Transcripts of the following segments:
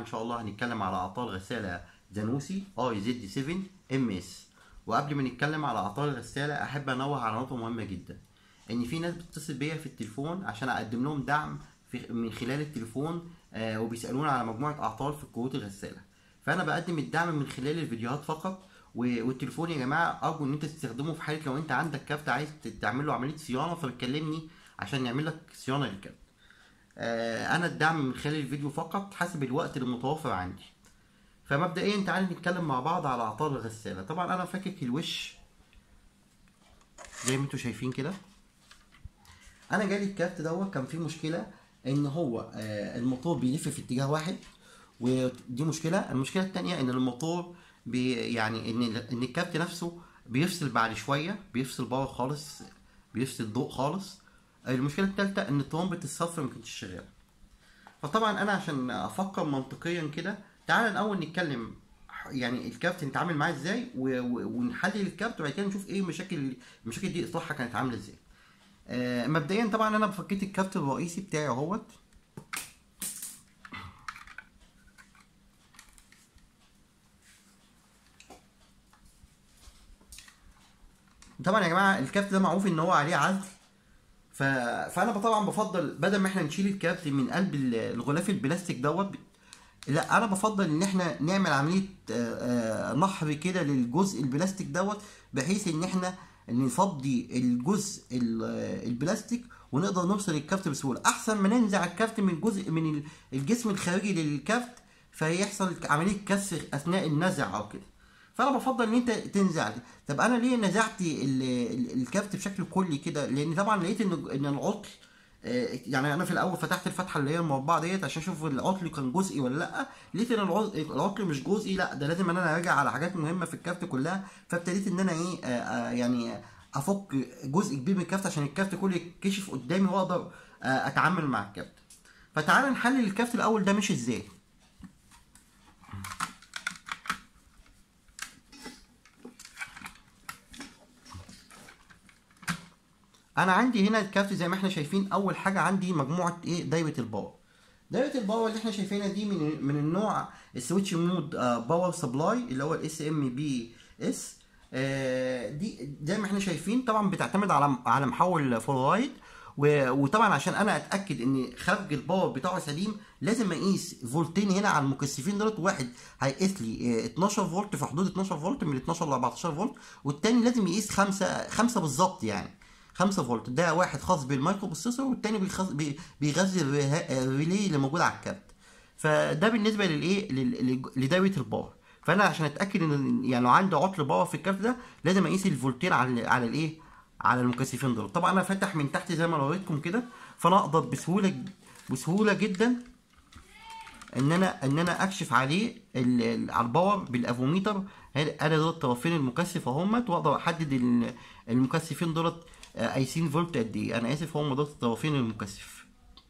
شاء الله هنتكلم على اعطال غساله زانوسي اي زد 7 ام اس وقبل ما نتكلم على اعطال الغساله احب انوه على نقطه مهمه جدا ان في ناس بتتصل بيا في التليفون عشان اقدم لهم دعم في من خلال التليفون آه وبيسالونا على مجموعه اعطال في كروت الغساله فانا بقدم الدعم من خلال الفيديوهات فقط و- والتليفون يا جماعه ارجو ان انت تستخدمه في حاله لو انت عندك كارت عايز تعمل له عمليه صيانه فبتكلمني عشان نعمل لك صيانه للكارت آه، انا الدعم من خلال الفيديو فقط حسب الوقت المتوفر عندي فمبدئيا تعالى نتكلم مع بعض على اعطال الغساله طبعا انا فاكك الوش زي ما انتوا شايفين كده انا جالي الكارت دوت كان فيه مشكله ان هو آه، الموتور بيلف في اتجاه واحد ودي مشكله المشكله التانية ان الموتور بي يعني ان ان الكارت نفسه بيفصل بعد شويه بيفصل باور خالص بيفصل ضوء خالص المشكله الثالثه ان طرمبه الصفر ما كانتش شغاله فطبعا انا عشان افكر منطقيا كده تعال الاول نتكلم يعني الكارت نتعامل معاه ازاي و- و- ونحلل الكارت وبعد كده نشوف ايه مشاكل المشاكل دي اصلاحها كانت عامله ازاي آه، مبدئيا طبعا انا بفكيت الكارت الرئيسي بتاعي اهوت طبعا يا جماعه الكارت ده معروف ان هو عليه عزل ف... فانا طبعا بفضل بدل ما احنا نشيل الكارت من قلب ال- الغلاف البلاستيك دوت لا انا بفضل ان احنا نعمل عمليه آه، آه، نحر كده للجزء البلاستيك دوت بحيث ان احنا نفضي الجزء ال- آه، البلاستيك ونقدر نوصل الكارت بسهوله احسن ما ننزع الكارت من جزء من ال- الجسم الخارجي للكارت فيحصل عمليه كسر اثناء النزع او كده فانا بفضل ان انت تنزع دي. طب انا ليه نزعت ال- ال- الكارت بشكل كلي كده لان طبعا لقيت ان ان العطل آه، يعني انا في الاول فتحت الفتحه اللي هي المربعه ديت عشان اشوف العطل كان جزئي ولا لا لقيت ان العز- العطل مش جزئي لا ده لازم ان انا اراجع على حاجات مهمه في الكارت كلها فابتديت ان انا ايه آه، آه، يعني افك جزء كبير من الكارت عشان الكارت كله يتكشف قدامي واقدر آه، اتعامل مع الكارت فتعال نحلل الكارت الاول ده مش ازاي انا عندي هنا الكارت زي ما احنا شايفين اول حاجه عندي مجموعه ايه دايره الباور دايره الباور اللي احنا شايفينها دي من من النوع السويتش مود باور سبلاي اللي هو الاس ام بي اس دي زي ما احنا شايفين طبعا بتعتمد على على محول فلورايد و- وطبعا عشان انا اتاكد ان خارج الباور بتاعه سليم لازم اقيس فولتين هنا على المكثفين دولت واحد هيقيس لي آه، 12 فولت في حدود 12 فولت من 12 ل 14 فولت والتاني لازم يقيس 5 5 بالظبط يعني 5 فولت ده واحد خاص بالمايكرو بروسيسور والتاني بيخص- بي- بيغذي الرها- الريلي اللي موجود على الكارت فده بالنسبه للايه لل- لل- لدايره الباور فانا عشان اتاكد ان يعني لو عندي عطل باور في الكارت ده لازم اقيس الفولتين على على الايه على المكثفين دول طبعا انا فاتح من تحت زي ما وريتكم كده فانا اقدر بسهوله بسهوله جدا ان انا ان انا اكشف عليه ال- ال- على الباور بالافوميتر انا دول طرفين المكثف اهمت واقدر احدد ال- المكثفين دولت آه، قايسين فولت قد ايه انا اسف هم دول طرفين المكثف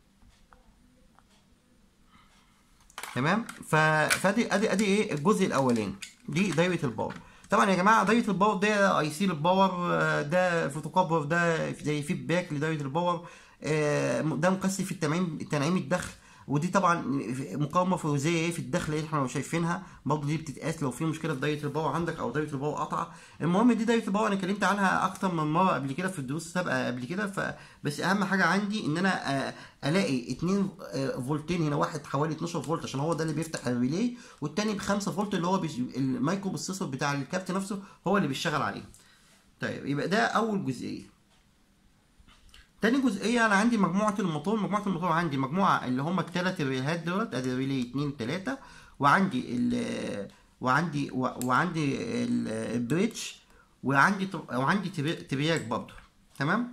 تمام ف... فادي ادي ادي ايه الجزء الاولاني دي دايره الباور طبعا يا جماعه دايره الباور ده اي سي الباور آه، ده فوتوكوبر ده زي فيدباك لدايره الباور آه، ده مكثف التنعيم التنعيم الدخل ودي طبعا مقاومه فوزيه ايه في الدخل اللي احنا شايفينها برضه دي بتتقاس لو في مشكله في دايره الباور عندك او دايره الباور قطعه المهم دي دايره الباور انا اتكلمت عنها اكتر من مره قبل كده في الدروس السابقه قبل كده ف بس اهم حاجه عندي ان انا آه، الاقي اتنين آه، فولتين هنا واحد حوالي 12 فولت عشان هو ده اللي بيفتح الريلي والتاني ب 5 فولت اللي هو بيش... المايكرو بروسيسور بتاع الكارت نفسه هو اللي بيشتغل عليه طيب يبقى ده اول جزئيه تاني جزئيه انا عندي مجموعه الموتور مجموعه الموتور عندي مجموعه اللي هم الثلاث ريليهات دولت ادي ريلي 2 3 وعندي ال وعندي و- وعندي ال- البريدج وعندي ط- وعندي تبي- تبياك برضه تمام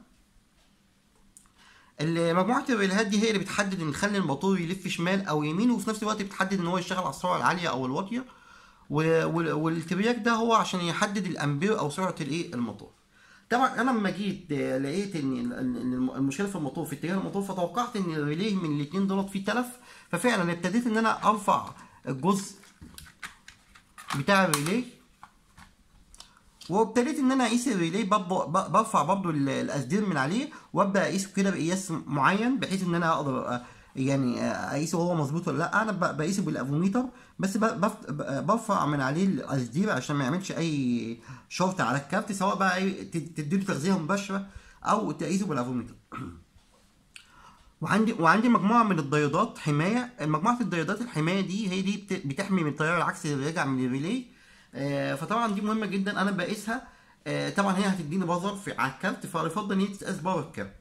ال- مجموعه الريليهات دي هي اللي بتحدد ان تخلي الموتور يلف شمال او يمين وفي نفس الوقت بتحدد ان هو يشتغل على السرعه العاليه او الواطيه و- وال- والتبياك ده هو عشان يحدد الامبير او سرعه الايه الموتور طبعا انا لما جيت آه، لقيت ان ال- ال- الم- المشكله في الموتور في اتجاه الموتور فتوقعت ان الريليه من الاثنين دولت فيه تلف ففعلا ابتديت ان انا ارفع الجزء بتاع الريليه وابتديت ان انا اقيس الريلي برضه- ب- برفع برضه ال- الاسدير من عليه وابدا اقيسه كده بقياس معين بحيث ان انا اقدر أ- يعني آه، اقيسه هو مظبوط ولا لا انا ب- بقيسه بالافوميتر بس ب- بف- ب- برفع من عليه القصدير عشان ما يعملش اي شورت على الكارت سواء بقى ايه ت- تديله تغذيه مباشره او تقيسه بالافوميتر وعندي وعندي مجموعه من الديودات حمايه مجموعه الديودات الحمايه دي هي دي بت- بتحمي من التيار العكسي اللي راجع من الريلي آه، فطبعا دي مهمه جدا انا بقيسها آه، طبعا هي هتديني بازر في على الكارت فيفضل ان هي تتقاس بره الكارت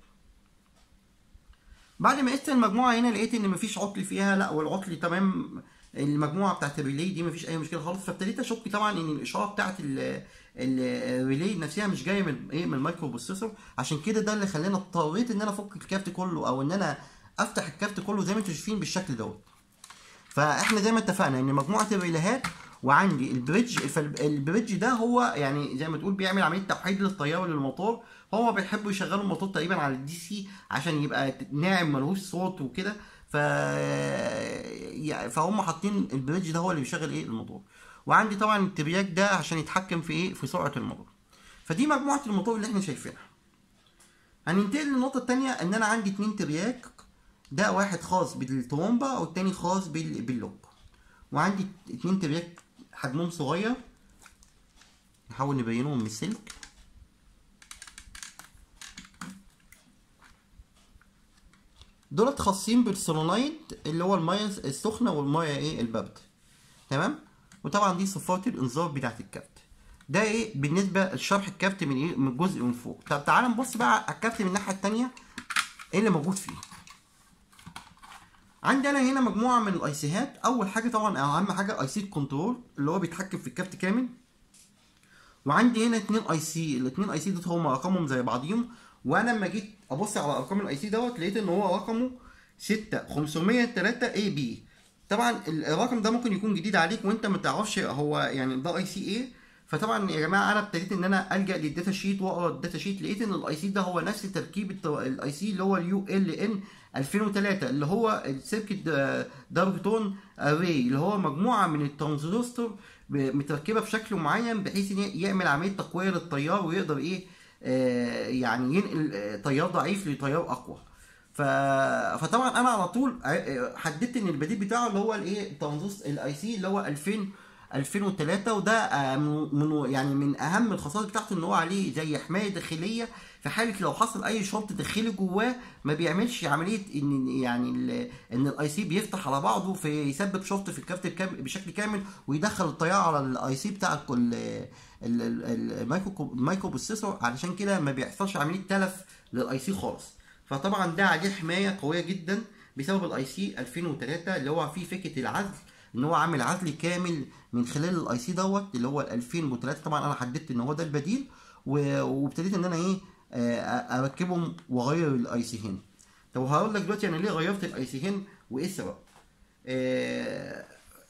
بعد ما قست المجموعه هنا لقيت ان مفيش عطل فيها لا والعطل تمام المجموعه بتاعت الريلي دي مفيش اي مشكله خالص فابتديت اشك طبعا ان الاشاره بتاعت ال- ال- الريلي نفسها مش جايه من ايه من المايكرو بروسيسور عشان كده ده اللي خلاني اضطريت ان انا افك الكارت كله او ان انا افتح الكارت كله زي ما انتم شايفين بالشكل دوت فاحنا زي ما اتفقنا ان مجموعه الريليهات وعندي البريدج فالبريدج ده هو يعني زي ما تقول بيعمل عمليه توحيد للتيار وللموتور هو بيحبوا يشغلوا الموتور تقريبا على الدي سي عشان يبقى ناعم ملهوش صوت وكده ف يعني فهم حاطين البريدج ده هو اللي بيشغل ايه الموتور وعندي طبعا الترياك ده عشان يتحكم في ايه في سرعه الموتور فدي مجموعه الموتور اللي احنا شايفينها هننتقل للنقطه الثانيه ان انا عندي اتنين ترياك ده واحد خاص بالترومبا والتاني خاص بال- باللوب وعندي اتنين ترياك حجمهم صغير نحاول نبينهم من السلك دولت خاصين بالسولونايد اللي هو الميه السخنه والميه ايه البارده تمام وطبعا دي صفات الانذار بتاعت الكارت ده ايه بالنسبه لشرح الكارت من ايه من الجزء من فوق طب تعالى نبص بقى على الكارت من الناحيه التانيه ايه اللي موجود فيه عندي انا هنا مجموعه من الايسيهات اول حاجه طبعا اهم حاجه اي سي كنترول اللي هو بيتحكم في الكارت كامل وعندي هنا اتنين اي سي الاتنين اي سي دول هم ارقامهم زي بعضيهم وانا لما جيت ابص على ارقام الاي سي دوت لقيت ان هو رقمه 6503 اي بي طبعا ال- الرقم ده ممكن يكون جديد عليك وانت ما تعرفش هو يعني ده اي سي ايه فطبعا يا جماعه انا ابتديت ان انا الجا للداتا شيت واقرا الداتا شيت لقيت ان الاي سي ده هو نفس تركيب الاي سي اللي هو اليو ال ان 2003 اللي هو السيركت داركتون اري اللي هو مجموعه من الترانزستور ب- متركبه بشكل معين بحيث ان يعمل عمليه تقويه للتيار ويقدر ايه آه يعني ينقل آه، تيار ضعيف لتيار اقوى ف... فطبعا انا على طول ع- حددت ان البديل بتاعه اللي هو الايه الترانزستور الاي سي اللي هو 2000 2003 وده آه، من من- يعني من اهم الخصائص بتاعته ان هو عليه زي حمايه داخليه في حاله لو حصل اي شرط داخلي جواه ما بيعملش عمليه ان يعني ال- ان الاي سي بيفتح على بعضه فيسبب شرط في الكارت الكام- بشكل كامل ويدخل التيار على الاي سي بتاع ال- ال- ال- المايكرو المايكرو بروسيسور علشان كده ما بيحصلش عمليه تلف للاي سي خالص فطبعا ده عليه حمايه قويه جدا بسبب الاي سي 2003 اللي هو فيه فكره العزل ان هو عامل عزل كامل من خلال الاي سي دوت اللي هو ال 2003 طبعا انا حددت ان هو ده البديل و- وابتديت ان انا ايه آه، اركبهم واغير الاي سي هنا طب هقول لك دلوقتي انا ليه غيرت الاي سي هنا وايه السبب آه،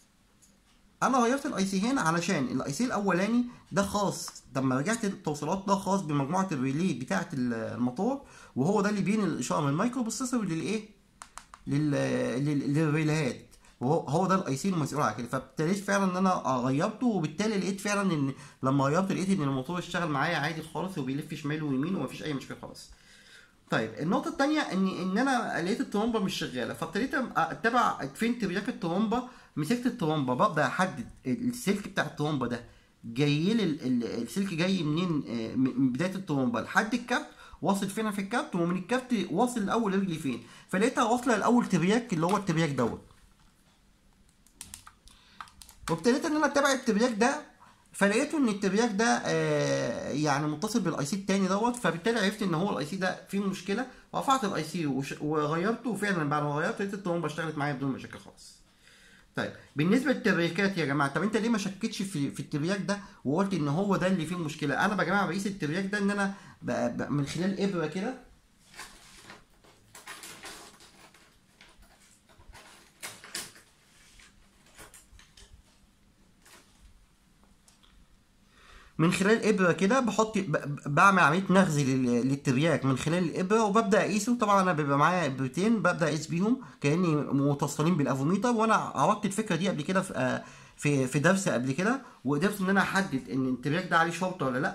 انا غيرت الاي سي هنا علشان الاي سي الاولاني ده خاص لما رجعت التوصيلات ده خاص بمجموعه الريلي بتاعه الموتور وهو ده اللي بينقل الاشاره من المايكرو بروسيسور للايه لل... لل... للريليهات وهو هو ده الاي سي المسؤول على كده فابتديت فعلا ان انا غيرته وبالتالي لقيت فعلا ان لما غيرت لقيت ان الموتور اشتغل معايا عادي خالص وبيلف شمال ويمين ومفيش اي مشكله خالص طيب النقطة التانية ان ان انا لقيت الترومبا مش شغالة فابتديت اتبع فين ترياك الترومبا مسكت الترومبا ببدأ احدد السلك بتاع الترومبا ده جاي لي ال- ال- السلك جاي منين آه، من بداية الترومبا لحد الكابت واصل فين في الكابت ومن الكابت واصل لاول رجلي فين فلقيتها واصلة لاول ترياك اللي هو الترياك دوت وابتديت ان انا اتبع الترياك ده فلقيته ان الترياك ده آه يعني متصل بالاي سي التاني دوت فبالتالي عرفت ان هو الاي سي ده فيه مشكله ورفعت الاي سي وش- وغيرته وفعلا بعد ما غيرته لقيت الترومبا اشتغلت معايا بدون مشاكل خالص. طيب بالنسبه للترياكات يا جماعه طب انت ليه ما شكتش في في الترياك ده وقلت ان هو ده اللي فيه المشكله انا يا جماعه بقيس الترياك ده ان انا ب- ب- من خلال ابره كده من خلال ابره كده بحط ب- ب- بعمل عمليه نغز لل- للترياك من خلال الابره وببدا اقيسه طبعا انا بيبقى معايا ابرتين ببدا اقيس بيهم كاني متصلين بالافوميتر وانا عرضت الفكره دي قبل كده في آه، في في درس قبل كده وقدرت ان انا احدد ان الترياك ده عليه شرطه ولا لا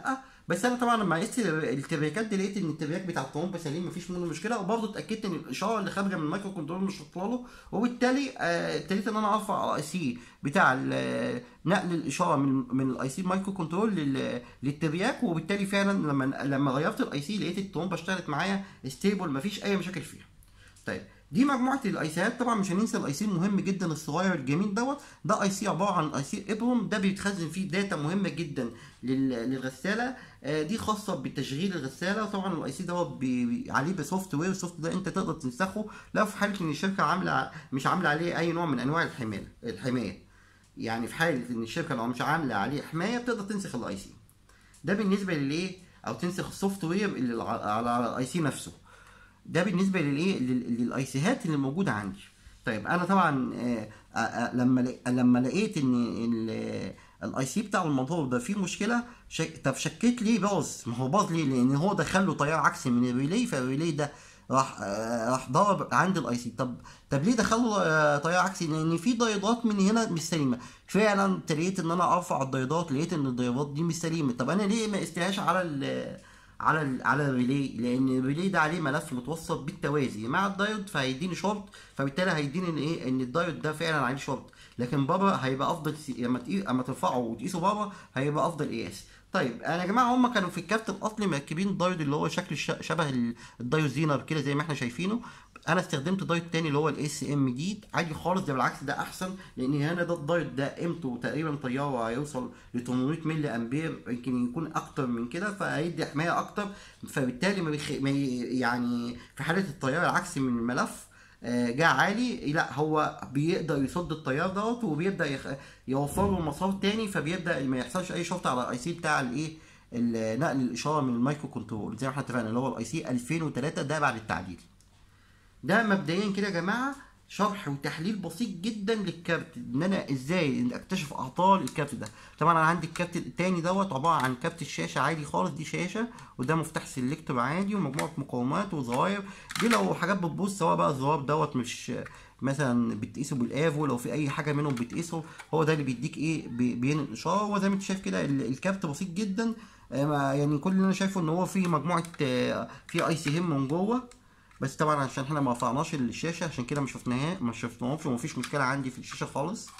بس انا طبعا لما قست التبريكات دي لقيت ان التبريك بتاع الطرمبه سليم مفيش منه مشكله وبرضه اتاكدت ان الاشاره اللي خارجه من المايكرو كنترول مش واصله له وبالتالي آه، ابتديت ان انا ارفع الاي سي بتاع ال- نقل الاشاره من من الاي سي مايكرو كنترول لل- للترياك وبالتالي فعلا لما لما غيرت الاي سي لقيت الطرمبه اشتغلت معايا ستيبل مفيش اي مشاكل فيها طيب دي مجموعه الايسيات طبعا مش هننسى الاي سي المهم جدا الصغير الجميل دوت ده اي سي عباره عن اي سي ابروم ده بيتخزن فيه داتا مهمه جدا لل- للغساله آه، دي خاصه بتشغيل الغساله وطبعا الاي سي دوت بي- بي- عليه بسوفت وير السوفت ده انت تقدر تنسخه لو في حاله ان الشركه عامله مش عامله عليه اي نوع من انواع الحمايه الحمايه يعني في حاله ان الشركه لو مش عامله عليه حمايه بتقدر تنسخ الاي سي ده بالنسبه للايه او تنسخ السوفت وير اللي على على الاي سي نفسه ده بالنسبه للايه لل- للايسيهات اللي موجوده عندي طيب انا طبعا آه، آه، آه، لما لق- لما لقيت ان الاي سي بتاع الموتور ده فيه مشكله شك... طب شكيت ليه باظ ما هو باظ ليه لان هو دخل له تيار عكسي من الريلي فالريلي ده راح آه، راح ضرب عند الاي سي طب طب ليه دخل له آه، تيار عكسي لان في ديودات من هنا مش سليمه فعلا ابتديت ان انا ارفع الديودات لقيت ان الديودات دي مش سليمه طب انا ليه ما قستهاش على ال على ال على الريلي لان الريلي ده عليه ملف متوصل بالتوازي مع الدايود فهيديني شورت فبالتالي هيديني ان ايه ان الدايود ده فعلا عليه شورت لكن بره هيبقى افضل سي... لما تقي... اما ترفعه وتقيسه بره هيبقى افضل قياس طيب انا يا جماعه هم كانوا في الكارت الاصلي مركبين الدايود اللي هو شكل الش... شبه ال- الدايود زينر كده زي ما احنا شايفينه انا استخدمت دايود تاني اللي هو الاس ام دي عادي خالص ده بالعكس ده احسن لان هنا ده الدايود ده قيمته تقريبا طياره هيوصل ل 800 ملي امبير يمكن يكون اكتر من كده فهيدي حمايه اكتر فبالتالي ما, بيخ... ما ي- يعني في حاله التيار العكسي من الملف آه، جه عالي لا هو بيقدر يصد التيار دوت وبيبدا يخ... يوفر له مسار تاني فبيبدا ما يحصلش اي شفط على الاي سي بتاع الايه ال- نقل الاشاره من المايكرو كنترول زي ما احنا اتفقنا اللي هو الاي سي 2003 ده بعد التعديل ده مبدئيا كده يا جماعه شرح وتحليل بسيط جدا للكارت ان انا ازاي اكتشف اعطال الكارت ده طبعا انا عندي الكارت التاني دوت عباره عن كارت الشاشه عادي خالص دي شاشه وده مفتاح سيلكتور عادي ومجموعه مقاومات وزراير دي لو حاجات بتبوظ سواء بقى الزرار دوت مش مثلا بتقيسه بالافو لو في اي حاجه منهم بتقيسه هو ده اللي بيديك ايه بي- بينقل اشاره وزي ما انت شايف كده ال- الكارت بسيط جدا آه، ما- يعني كل اللي انا شايفه ان هو فيه مجموعه آه، فيه اي سي هم من جوه بس طبعا عشان احنا ما رفعناش الشاشه عشان كده ما شفناها ما شفناهمش ومفيش مشكله عندي في الشاشه خالص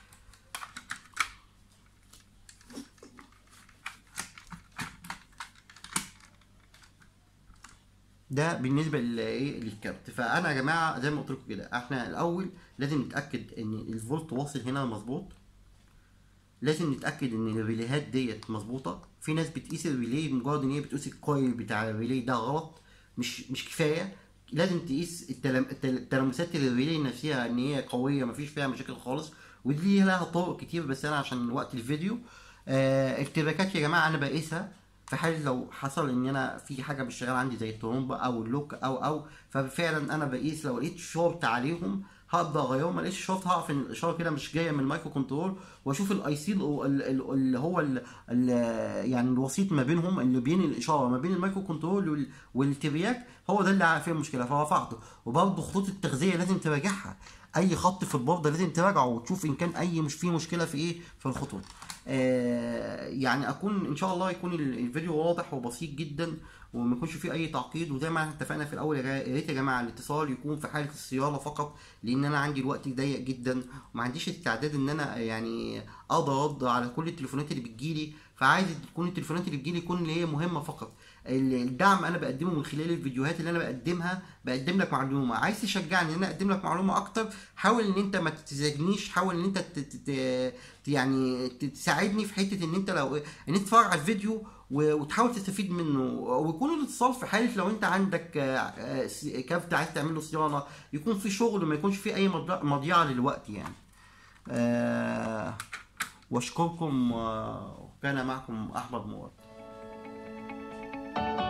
ده بالنسبه للايه للكارت فانا يا جماعه زي ما قلت لكم كده احنا الاول لازم نتاكد ان الفولت واصل هنا مظبوط لازم نتاكد ان الريليهات ديت مظبوطه في ناس بتقيس الريلي مجرد ان هي بتقيس الكويل بتاع الريلي ده غلط مش مش كفايه لازم تقيس التلم... التل- التلامسات الريلي نفسها ان هي قويه مفيش فيها مشاكل خالص ودي لها طرق كتير بس انا عشان وقت الفيديو آه التباكات يا جماعه انا بقيسها في حال لو حصل ان انا في حاجه مش شغاله عندي زي الترومبه او اللوك او او ففعلا انا بقيس لو لقيت شورت عليهم هبدا اغيرهم ما لقيتش شورت هعرف ان الاشاره كده مش جايه من المايكرو كنترول واشوف الاي سي اللي هو ال ال يعني الوسيط ما بينهم اللي بين الاشاره ما بين المايكرو كنترول وال- والترياك هو ده اللي فيه المشكله فرفعته وبرضه خطوط التغذيه لازم تراجعها اي خط في البورده لازم تراجعه وتشوف ان كان اي مش فيه مشكله في ايه في الخطوط آه يعني اكون ان شاء الله يكون ال- الفيديو واضح وبسيط جدا وما يكونش فيه اي تعقيد وزي ما احنا اتفقنا في الاول يا جا- يا ريت يا جماعه الاتصال يكون في حاله الصيانه فقط لان انا عندي الوقت ضيق جدا وما عنديش استعداد ان انا يعني اقدر ارد على كل التليفونات اللي بتجيلي فعايز تكون التليفونات اللي بتجيلي يكون اللي هي مهمه فقط ال- الدعم انا بقدمه من خلال الفيديوهات اللي انا بقدمها بقدم لك معلومه عايز تشجعني ان انا اقدم لك معلومه اكتر حاول ان انت ما تتزاجنيش حاول ان انت ت- ت- ت- يعني ت- تساعدني في حته ان انت لو ان انت تتفرج على الفيديو و- وتحاول تستفيد منه ويكون الاتصال في حاله لو انت عندك آه، آه، س- كارت عايز تعمل له صيانه يكون في شغل ما يكونش في اي مضيع- مضيعه للوقت يعني آه، واشكركم آه، وكان معكم احمد مراد